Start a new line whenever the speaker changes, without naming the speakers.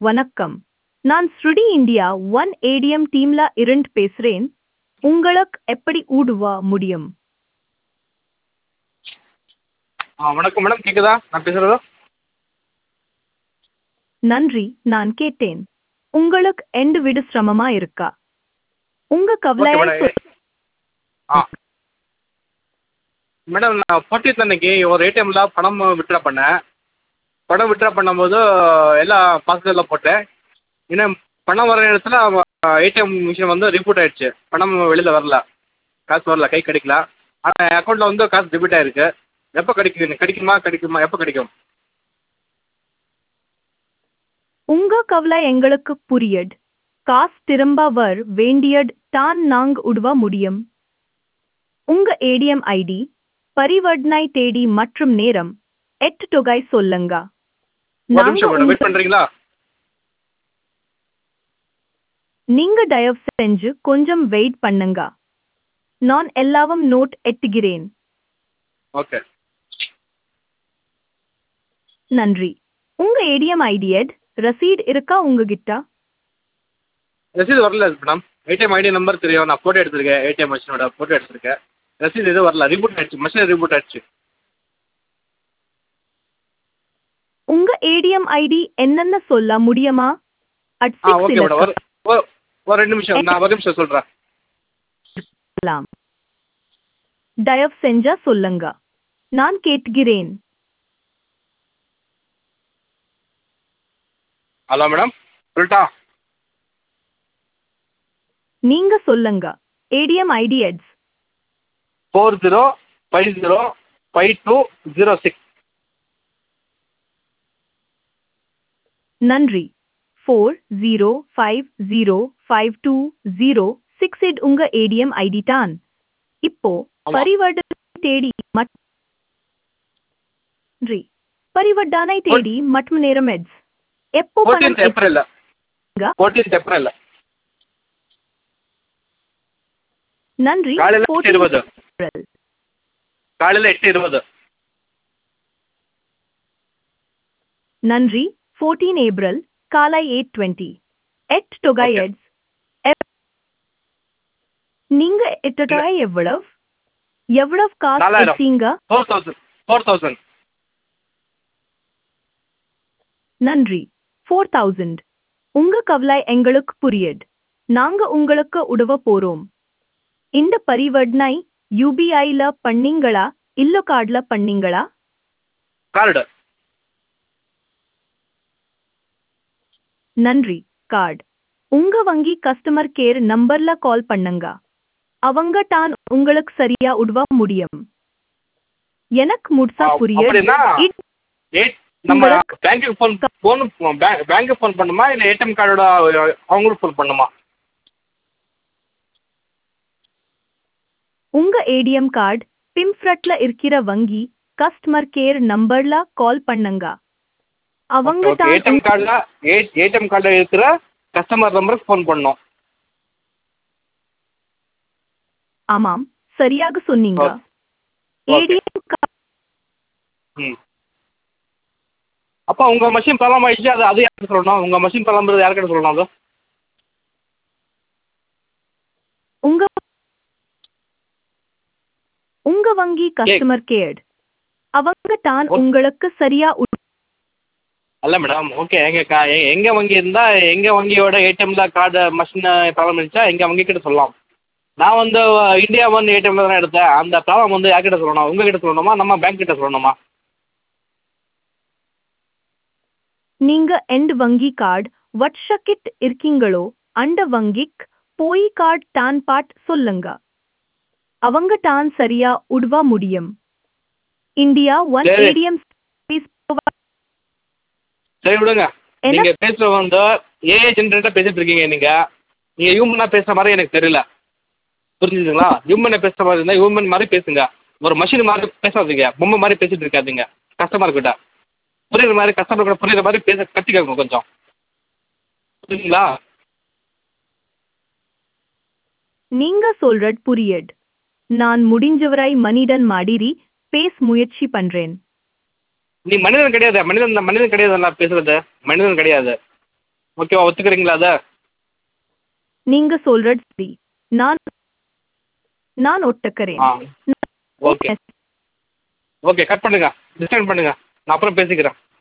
வணக்கம் நான் ஸ்ருடி இந்தியா ஒன் ஏடிஎம் டீம்ல இருந்து பேசுறேன் உங்களுக்கு எப்படி உதவ முடியும்
ஆ வணக்கம் மேடம் கேட்குதா நான் பேசுகிறது
நன்றி நான் கேட்டேன் உங்களுக்கு எந்த விட சிரமமா இருக்கா உங்க கவலையை
ஓகே மேடம் ஆ மேடம் நான் ஃபோர்டீன்த் அன்னைக்கு ஒரு ஏடிஎம்ல பணம் வித்ட்ரா பண்ணேன் பணம் வித்ட்ரா பண்ணும்போது எல்லாம் பாஸ்வேர்டில் போட்டேன் இன்னும் பணம் வர நேரத்தில் ஏடிஎம் மிஷின் வந்து ரீபூட் ஆயிடுச்சு பணம் வெளியில் வரல காசு வரல கை கிடைக்கல ஆனால் என் அக்கௌண்ட்டில் வந்து காசு டெபிட் ஆயிருக்கு எப்போ கிடைக்கும் கிடைக்குமா கிடைக்குமா எப்போ கிடைக்கும்
உங்க கவலை எங்களுக்கு புரியட் காசு திரும்ப வர் வேண்டியட் தான் நாங்க உதவ முடியும் உங்க ஏடிஎம் ஐடி பரிவர்த்தனை தேதி மற்றும் நேரம் எட்டு தொகை சொல்லுங்க
ஒரு
நாங்க
நிமிஷம் மேடம்
உங்க-
வெயிட் பண்ணுறீங்களா
நீங்க தயவு செஞ்சு கொஞ்சம் வெயிட் பண்ணுங்க நான் எல்லாவும் நோட் எட்டுகிறேன்
ஓகே
நன்றி உங்க ஏடிஎம் ஐடி எட் ரசீட் இருக்கா உங்ககிட்ட
ரசீது வரல மேடம் ஏடிஎம் ஐடி நம்பர் தெரியும் நான் ஃபோட்டோ எடுத்திருக்கேன் ஏடிஎம் மிஷினோட ஃபோட்டோ எடுத்திருக்கேன் ரசீது எதுவும் வரல ரீபூட் ஆயிடுச்சு மிஷின் ரீபூட் ஆயிடுச்சு
உங்க ஏடிஎம் ஐடி என்னன்னு சொல்ல முடியுமா அட்
ஆ ஓகே மேடம் ஒரு
சிக்ஸ்
ஒரு- ஒரு ரெண்டு நிமிஷம் நான் ஒரு நிமிஷம் சொல்கிறேன்
சொல்லலாம் தயவு செஞ்சா சொல்லுங்க நான் கேட்கிறேன்
ஹலோ மேடம் சொல்லிட்டா
நீங்க சொல்லுங்க ஏடிஎம் ஐடி எட்ஸ்
four zero five zero five two zero six
நன்றி four zero five zero five two zero six eight உங்க ஏடிஎம் ஐடி தான் இப்போ
ஆமா.
பரிவர்த்தனை தேடி மட்- நன்றி பரிவர்த்தனை தேடி மற்றும் நேரம் எட்ஸ் எப்போ பணம்
ஃபோர்டீன்த் ஏப்ரல்
எங்க?
ஃபோர்டீன்த் ஏப்ரல்
நன்றி
காலையில் எட்டு
14
இருபது
ஏப்ரல்.
காலையில் எட்டு இருபது
நன்றி ஃபோர்டீன் ஏப்ரல் காலை எயிட் டுவெண்ட்டி எட் தொகை
Okay.
எட்ஸ் எப்- நீங்க எட்டு தொகை எவ்வளவு எவ்வளவு காசு
நாலாயிரம்.
எடுத்தீங்க
ஃபோர் தௌசண்ட் ஃபோர் தௌசண்ட்
நன்றி ஃபோர் தௌசண்ட் உங்க கவலை எங்களுக்கு புரியுது நாங்க உங்களுக்கு உதவ போறோம் இந்த பரிவர்த்தனை யூபிஐல பண்ணீங்களா இல்ல கார்டுல பண்ணீங்களா
கார்டு
நன்றி கார்டு உங்க வங்கி கஸ்டமர் கேர் நம்பர்ல கால் பண்ணுங்க அவங்க தான் உங்களுக்கு சரியா உதவ முடியும் எனக்கு முழுசா
ஆ,
புரியுது
அப்படின்னா
இட்-
ஏட் நம்ம
உங்களுக்கு-
பேங்க்குக்கு ஃபோன் ஃபோன் பேங்க்கு ஃபோன் பண்ணுமா இல்லை ஏடிஎம் கார்டோட அவங்களுக்கு ஃபோன் பண்ணுமா
உங்க ஏடிஎம் கார்டு பிம்ஃப்ரட்ல இருக்கிற வங்கி கஸ்டமர் கேர் நம்பர்ல கால் பண்ணுங்க அவங்க தான்
ஏடிஎம் கார்டில் ஏடிஎம் கார்டில் இருக்கிற கஸ்டமர் நம்பருக்கு ஃபோன் பண்ணோம்
ஆமாம் சரியாக சொன்னீங்க
ஓ- ஓகே.
ஏடிஎம் கார்டு
ம் அப்போ உங்கள் மஷின் ப்ராப்ளம் ஆயிடுச்சு அது அது யார்கிட்ட சொல்லணும் உங்கள் மஷின் ப்ராப்ளம் யார்கிட்ட சொல்லணும் அது
உங்க உங்க வங்கி கஸ்டமர் கேர் அவங்க தான்
ஓ-
உங்களுக்கு சரியா உ-
அல்ல மேடம் ஓகே எங்கள் கா எ- எங்க வங்கி இருந்தால் எங்கள் வங்கியோட ஏடிஎம்ல கார்டு மஷின் ப்ராப்ளம் இருந்துச்சா எங்கள் வங்கி கிட்ட சொல்லலாம் நான் வந்து அஹ், இந்தியா ஒன் ஏடிஎம்ல தான் எடுத்தேன் அந்த ப்ராப்ளம் வந்து யார்கிட்ட சொல்லணும் உங்ககிட்ட சொல்லணுமா நம்ம பேங்க் கிட்ட சொல்லணுமா
நீங்க எண்ட் வங்கி கார்டு வட்சக்கிட் இருக்கீங்களோ அந்த வங்கிக் போய் கார்டு தான் பாட் சொல்லுங்க அவங்க தான் சரியா உதவ முடியும் இந்தியா ஒன்
சரி.
ஏடிஎம்
சரி விடுங்க
என்ன
நீங்க பேசுற வந்து ஏஐ ஜென்ரேட்டா பேசிட்டு இருக்கீங்க நீங்க நீங்க ஹியூமனா பேசுற மாதிரி எனக்கு தெரியல புரிஞ்சுதுங்களா ஹியூமனை பேசுற மாதிரி இருந்தா ஹியூமன் மாதிரி பேசுங்க ஒரு மஷின் மாதிரி பேசாதீங்க பொம்மை மாதிரி பேசிட்டு இருக்காதீங்க கஸ்டமர் கிட்ட புரியுற மாதிரி கஸ்டமர் கிட்ட புரியுற மாதிரி பேச கத்திக்கோங்க கொஞ்சம் புரியுதுங்களா
நீங்க சொல்றது புரியுது நான் முடிஞ்சவரை மனிதன் மாதிரி பேச முயற்சி பண்றேன்
நீ மனிதன் கிடையாது மனிதன் மனிதன் கிடையாது நான் பேசுறது மனிதன் கிடையாது ஓகேவா ஒத்துக்கிறீங்களா அதை
நீங்க சொல்றது சரி நான் நான் ஒட்டுக்கிறேன்
ஆ ஓகே ஓகே கட் பண்ணுங்க டிஸ்கனெக்ட் பண்ணுங்க நான் அப்புறம் பேசிக்கிறேன்